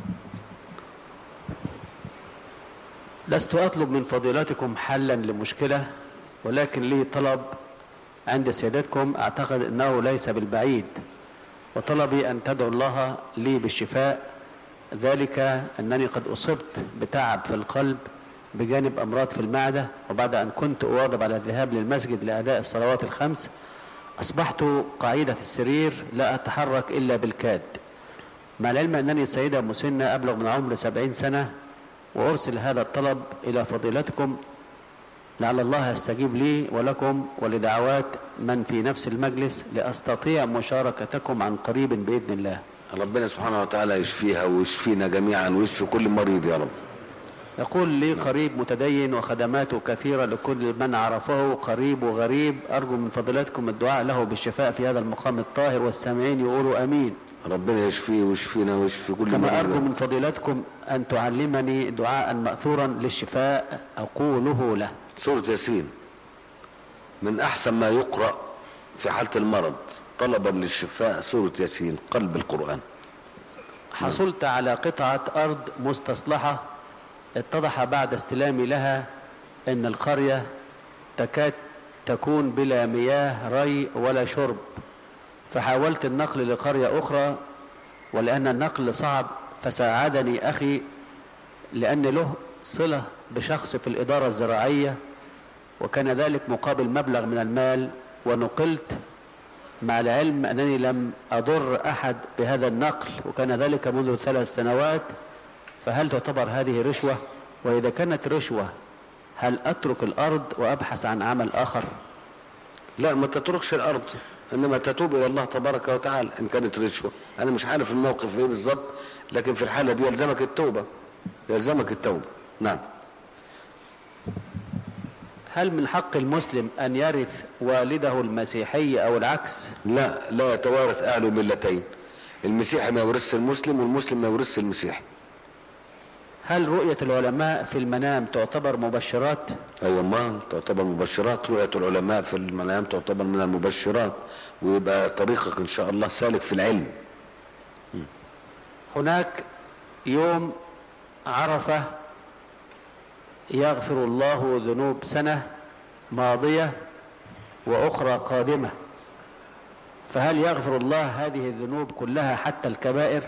لست أطلب من فضيلتكم حلا لمشكلة ولكن لي طلب عند سيادتكم أعتقد أنه ليس بالبعيد وطلبي أن تدعو الله لي بالشفاء ذلك أنني قد أصبت بتعب في القلب بجانب أمراض في المعدة وبعد أن كنت أواظب على الذهاب للمسجد لأداء الصلوات الخمس أصبحت قاعدة السرير لا أتحرك إلا بالكاد مع العلم أنني سيدة مسنة أبلغ من عمر سبعين سنة وأرسل هذا الطلب إلى فضيلتكم لعل الله يستجيب لي ولكم ولدعوات من في نفس المجلس لأستطيع مشاركتكم عن قريب بإذن الله ربنا سبحانه وتعالى يشفيها ويشفينا جميعا ويشفي كل مريض يا رب يقول لي قريب متدين وخدماته كثيرة لكل من عرفه قريب وغريب أرجو من فضيلتكم الدعاء له بالشفاء في هذا المقام الطاهر والسامعين يقولوا أمين ربنا يشفيه ويشفينا ويشفي كل كما أرجو مريض من فضيلتكم أن تعلمني دعاء مأثورا للشفاء أقوله له سورة ياسين من أحسن ما يقرأ في حالة المرض طلبا للشفاء سورة ياسين قلب القرآن حصلت على قطعة أرض مستصلحة اتضح بعد استلامي لها أن القرية تكاد تكون بلا مياه ري ولا شرب فحاولت النقل لقرية أخرى ولأن النقل صعب فساعدني أخي لأن له صلة بشخص في الإدارة الزراعية وكان ذلك مقابل مبلغ من المال ونقلت مع العلم أنني لم أضر أحد بهذا النقل وكان ذلك منذ ثلاث سنوات فهل تعتبر هذه رشوة وإذا كانت رشوة هل أترك الأرض وأبحث عن عمل آخر لا ما تتركش الأرض إنما تتوب إلى الله تبارك وتعالى إن كانت رشوة أنا مش عارف الموقف إيه بالظبط لكن في الحالة دي يلزمك التوبة يلزمك التوبة نعم هل من حق المسلم أن يرث والده المسيحي أو العكس لا لا يتوارث أهل ملتين المسيحي ما يورث المسلم والمسلم ما يورث المسيحي هل رؤية العلماء في المنام تعتبر مبشرات ايوه ما تعتبر مبشرات رؤية العلماء في المنام تعتبر من المبشرات ويبقى طريقك ان شاء الله سالك في العلم هناك يوم عرفة يغفر الله ذنوب سنة ماضية وأخرى قادمة فهل يغفر الله هذه الذنوب كلها حتى الكبائر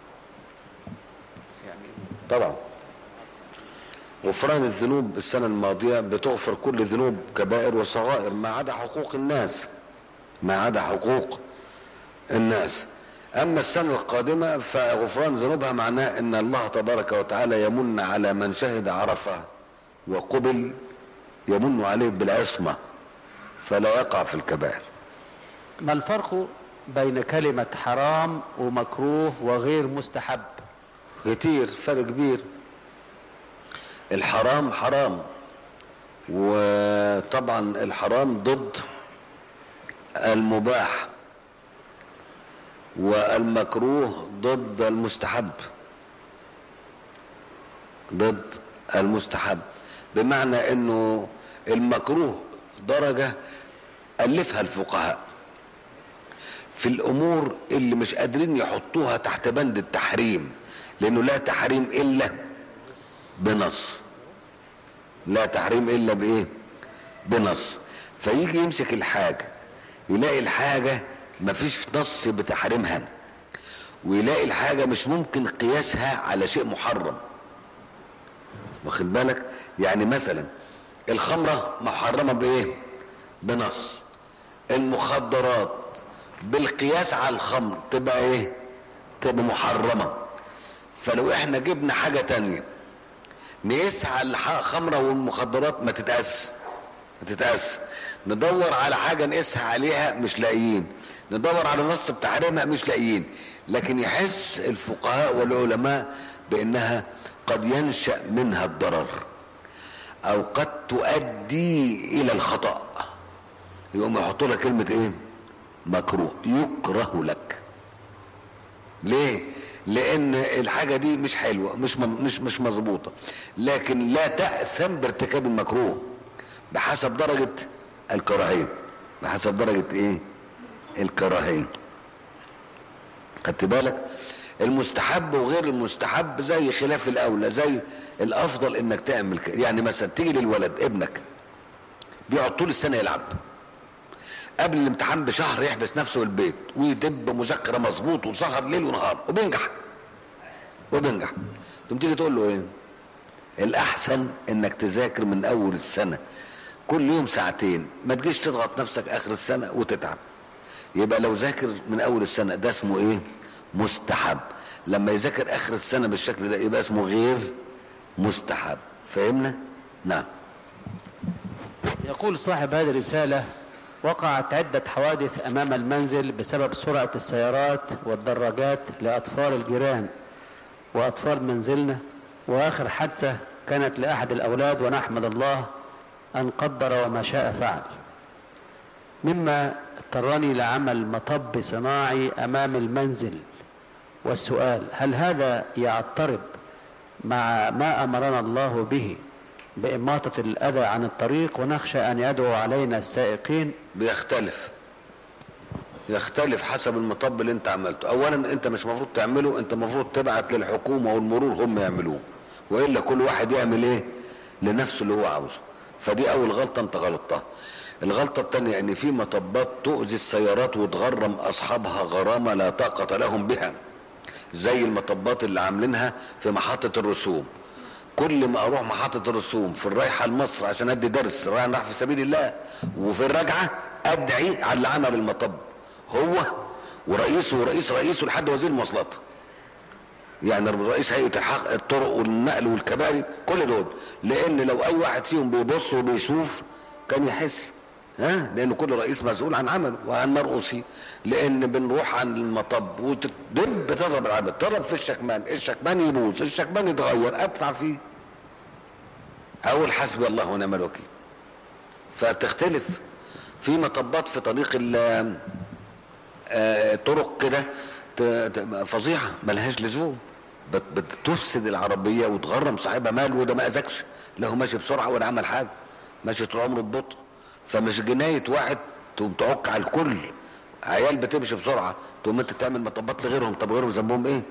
طبعا غفران الذنوب السنة الماضية بتغفر كل ذنوب كبائر وصغائر ما عدا حقوق الناس ما عدا حقوق الناس أما السنة القادمة فغفران ذنوبها معناه أن الله تبارك وتعالى يمن على من شهد عرفة وقبل يمن عليه بالعصمة فلا يقع في الكبائر ما الفرق بين كلمة حرام ومكروه وغير مستحب كتير فرق كبير الحرام حرام وطبعا الحرام ضد المباح والمكروه ضد المستحب ضد المستحب بمعنى انه المكروه درجة ألفها الفقهاء في الأمور اللي مش قادرين يحطوها تحت بند التحريم لأنه لا تحريم إلا بنص لا تحريم الا بايه بنص فيجي يمسك الحاجه يلاقي الحاجه مفيش نص بتحريمها ويلاقي الحاجه مش ممكن قياسها على شيء محرم واخد بالك يعني مثلا الخمره محرمه بايه بنص المخدرات بالقياس على الخمر تبقى ايه تبقى محرمه فلو احنا جبنا حاجه تانية نقيسها على الخمره والمخدرات ما تتقاس ما تتقاس ندور على حاجه نقيسها عليها مش لاقيين ندور على نص بتحريمها مش لاقيين لكن يحس الفقهاء والعلماء بانها قد ينشا منها الضرر او قد تؤدي الى الخطا يقوم يحطوا لك كلمه ايه مكروه يكره لك ليه لان الحاجه دي مش حلوه مش مش مش مظبوطه لكن لا تاثم بارتكاب المكروه بحسب درجه الكراهيه بحسب درجه ايه الكراهيه خدت بالك المستحب وغير المستحب زي خلاف الاولى زي الافضل انك تعمل كده يعني مثلا تيجي للولد ابنك بيقعد طول السنه يلعب قبل الامتحان بشهر يحبس نفسه البيت ويدب مذاكره مظبوط وسهر ليل ونهار وبينجح وبينجح تقوم تيجي تقول له ايه الاحسن انك تذاكر من اول السنه كل يوم ساعتين ما تجيش تضغط نفسك اخر السنه وتتعب يبقى لو ذاكر من اول السنه ده اسمه ايه مستحب لما يذاكر اخر السنه بالشكل ده يبقى اسمه غير مستحب فهمنا نعم يقول صاحب هذه الرسالة وقعت عدة حوادث أمام المنزل بسبب سرعة السيارات والدراجات لأطفال الجيران وأطفال منزلنا وآخر حادثة كانت لأحد الأولاد ونحمد الله أن قدر وما شاء فعل مما اضطرني لعمل مطب صناعي أمام المنزل والسؤال هل هذا يعترض مع ما أمرنا الله به بإماطة الأذى عن الطريق ونخشى أن يدعو علينا السائقين بيختلف يختلف حسب المطب اللي انت عملته اولا انت مش المفروض تعمله انت المفروض تبعت للحكومه والمرور هم يعملوه والا كل واحد يعمل ايه لنفسه اللي هو عاوزه فدي اول غلطه انت غلطتها الغلطه الثانيه ان في مطبات تؤذي السيارات وتغرم اصحابها غرامه لا طاقه لهم بها زي المطبات اللي عاملينها في محطه الرسوم كل ما اروح محطه الرسوم في الرايحه لمصر عشان ادي درس رايح رايح في سبيل الله وفي الرجعه ادعي على اللي عمل المطب هو ورئيسه ورئيس رئيسه لحد وزير المواصلات يعني رئيس هيئه الحق الطرق والنقل والكباري كل دول لان لو اي واحد فيهم بيبص وبيشوف كان يحس ها لان كل رئيس مسؤول عن عمله وعن مرؤوسه لان بنروح عن المطب وتدب تضرب العمل تضرب في الشكمان الشكمان يبوظ الشكمان يتغير ادفع فيه اقول حسبي الله ونعم الوكيل فتختلف في مطبات في طريق ال- آه، طرق كده ت- ت- فظيعه ملهاش لزوم بت- بتفسد العربيه وتغرم صاحبها مال وده ما اذاكش لا هو ماشي بسرعه ولا عمل حاجه ماشي طول عمره ببطء فمش جنايه واحد تقوم تعك على الكل عيال بتمشي بسرعه تقوم انت تعمل مطبات لغيرهم طب غيرهم ذنبهم ايه؟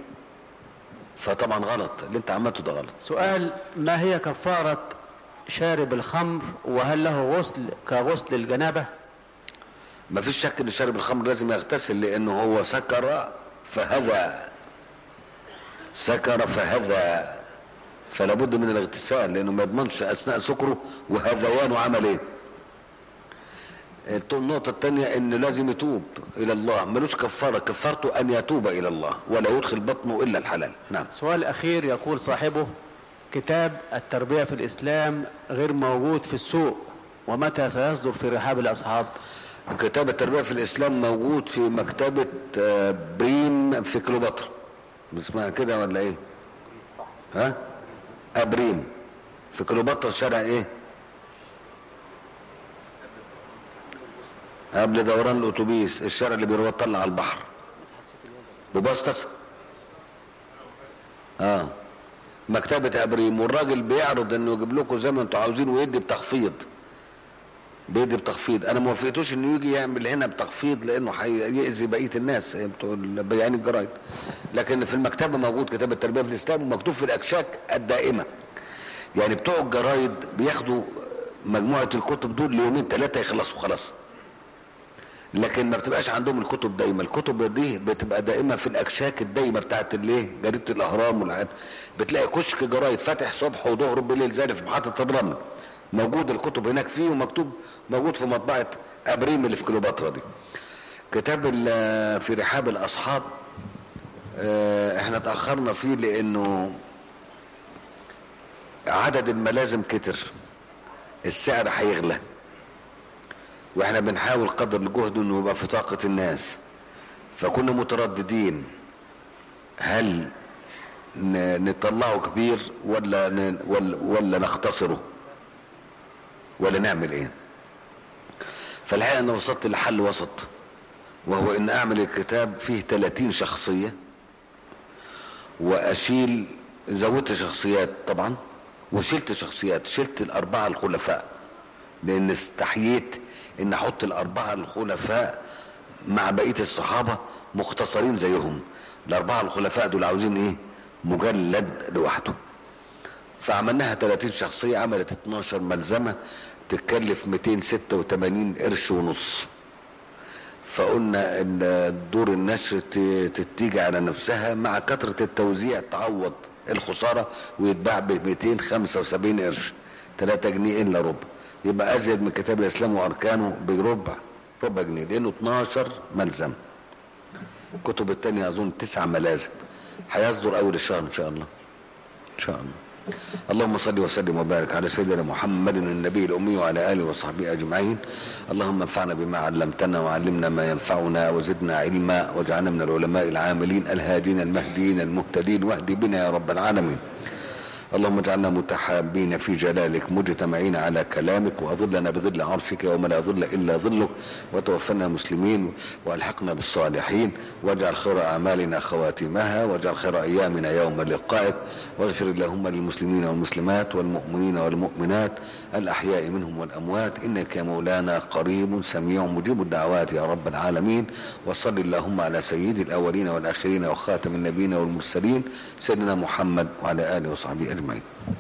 فطبعا غلط اللي انت عملته ده غلط سؤال ما هي كفارة شارب الخمر وهل له غسل كغسل الجنابة ما فيش شك ان شارب الخمر لازم يغتسل لانه هو سكر فهذا سكر فهذا فلا بد من الاغتسال لانه ما يضمنش اثناء سكره وهذيانه عمل ايه النقطة الثانية انه لازم يتوب الى الله ملوش كفارة كفارته ان يتوب الى الله ولا يدخل بطنه الا الحلال نعم سؤال أخير يقول صاحبه كتاب التربية في الإسلام غير موجود في السوق ومتى سيصدر في رحاب الأصحاب كتاب التربية في الإسلام موجود في مكتبة آه، بريم في كليوباترا اسمها كده ولا إيه؟ ها؟ أبريم في كليوباترا شارع إيه؟ قبل دوران الأتوبيس الشارع اللي بيروح طلع على البحر ببسطس اه مكتبة أبريم والراجل بيعرض إنه يجيب لكم زي ما أنتوا عاوزين ويدي بتخفيض بيدي بتخفيض انا ما وافقتوش انه يجي يعمل هنا بتخفيض لانه هيأذي بقيه الناس بتوع بياعين الجرايد لكن في المكتبه موجود كتاب التربيه في الاسلام ومكتوب في الاكشاك الدائمه يعني بتوع الجرايد بياخدوا مجموعة الكتب دول ليومين ثلاثة يخلصوا خلاص لكن ما بتبقاش عندهم الكتب دايما الكتب دي بتبقى دائما في الاكشاك الدايمه بتاعت الايه جريده الاهرام والعين بتلاقي كشك جرايد فاتح صبح وظهر بالليل زي في محطه الرمل موجود الكتب هناك فيه ومكتوب موجود في مطبعه ابريم اللي في كليوباترا دي كتاب ال- في رحاب الاصحاب آه، احنا تاخرنا فيه لانه عدد الملازم كتر السعر هيغلى واحنا بنحاول قدر الجهد انه يبقى في طاقة الناس فكنا مترددين هل ن- نطلعه كبير ولا ن- ولا, ولا نختصره ولا نعمل ايه فالحقيقة انا وصلت لحل وسط وهو ان اعمل الكتاب فيه 30 شخصية واشيل زودت شخصيات طبعا وشلت شخصيات شلت الاربعة الخلفاء لان استحييت ان احط الاربعة الخلفاء مع بقية الصحابة مختصرين زيهم الاربعة الخلفاء دول عاوزين ايه مجلد لوحده فعملناها 30 شخصية عملت 12 ملزمة تتكلف 286 قرش ونص فقلنا ان دور النشر ت- تتيجي على نفسها مع كثرة التوزيع تعوض الخسارة ويتباع ب 275 قرش 3 جنيه الا ربع يبقى ازيد من كتاب الاسلام واركانه بربع ربع جنيه لانه 12 ملزم الكتب التانية اظن تسع ملازم هيصدر اول الشهر ان شاء الله ان شاء الله اللهم صل وسلم وبارك على سيدنا محمد النبي الامي وعلى اله وصحبه اجمعين اللهم انفعنا بما علمتنا وعلمنا ما ينفعنا وزدنا علما واجعلنا من العلماء العاملين الهادين المهديين المهتدين واهد بنا يا رب العالمين اللهم اجعلنا متحابين في جلالك مجتمعين على كلامك واظلنا بظل عرشك يوم لا ظل الا ظلك وتوفنا مسلمين والحقنا بالصالحين واجعل خير اعمالنا خواتمها واجعل خير ايامنا يوم لقائك واغفر اللهم للمسلمين والمسلمات والمؤمنين والمؤمنات الاحياء منهم والاموات انك يا مولانا قريب سميع مجيب الدعوات يا رب العالمين وصل اللهم على سيد الاولين والاخرين وخاتم النبيين والمرسلين سيدنا محمد وعلى اله وصحبه اجمعين